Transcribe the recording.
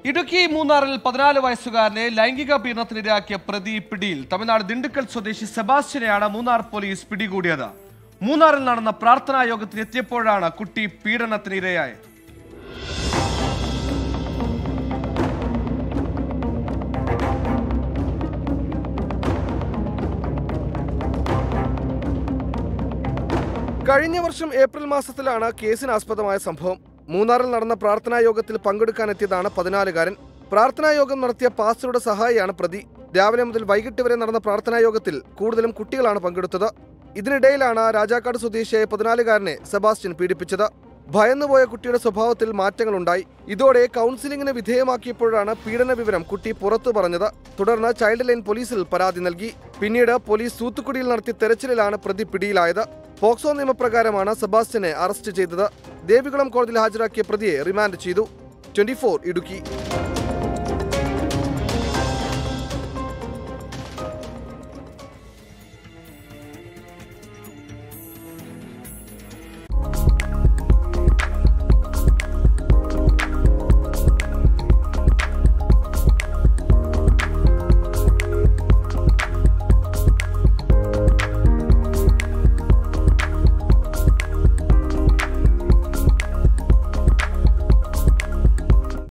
ഇടുക്കി മൂന്നാറിൽ പതിനാല് വയസ്സുകാരനെ ലൈംഗിക പീഡനത്തിനിരയാക്കിയ പ്രതി പിടിയിൽ തമിഴ്നാട് ദിണ്ടുക്കൽ സ്വദേശി സെബാസ്റ്റ്യനെയാണ് മൂന്നാർ പോലീസ് പിടികൂടിയത് മൂന്നാറിൽ നടന്ന പ്രാർത്ഥനാ യോഗത്തിന് എത്തിയപ്പോഴാണ് കുട്ടി പീഡനത്തിനിരയായത് കഴിഞ്ഞ വർഷം ഏപ്രിൽ മാസത്തിലാണ് കേസിനാസ്പദമായ സംഭവം മൂന്നാറിൽ നടന്ന പ്രാർത്ഥനാ യോഗത്തിൽ പങ്കെടുക്കാനെത്തിയതാണ് പതിനാലുകാരൻ പ്രാർത്ഥനാ യോഗം നടത്തിയ പാസ്റ്ററുടെ സഹായിയാണ് പ്രതി രാവിലെ മുതൽ വൈകിട്ട് വരെ നടന്ന പ്രാർത്ഥനാ യോഗത്തിൽ കൂടുതലും കുട്ടികളാണ് പങ്കെടുത്തത് ഇതിനിടയിലാണ് രാജാക്കാട് സ്വദേശിയായ പതിനാലുകാരനെ സെബാസ്റ്റ്യൻ പീഡിപ്പിച്ചത് ഭയന്നുപോയ കുട്ടിയുടെ സ്വഭാവത്തിൽ മാറ്റങ്ങളുണ്ടായി ഇതോടെ കൗൺസിലിംഗിന് വിധേയമാക്കിയപ്പോഴാണ് പീഡന വിവരം കുട്ടി പുറത്തു പറഞ്ഞത് തുടർന്ന് ചൈൽഡ് ലൈൻ പോലീസിൽ പരാതി നൽകി പിന്നീട് പോലീസ് തൂത്തുക്കുടിയിൽ നടത്തിയ തെരച്ചിലിലാണ് പ്രതി പിടിയിലായത് പോക്സോ നിയമപ്രകാരമാണ് സെബാസ്റ്റ്യനെ അറസ്റ്റ് ചെയ്തത് ദേവികുളം കോടതിയിൽ ഹാജരാക്കിയ പ്രതിയെ റിമാൻഡ് ചെയ്തു ട്വന്റി ഇടുക്കി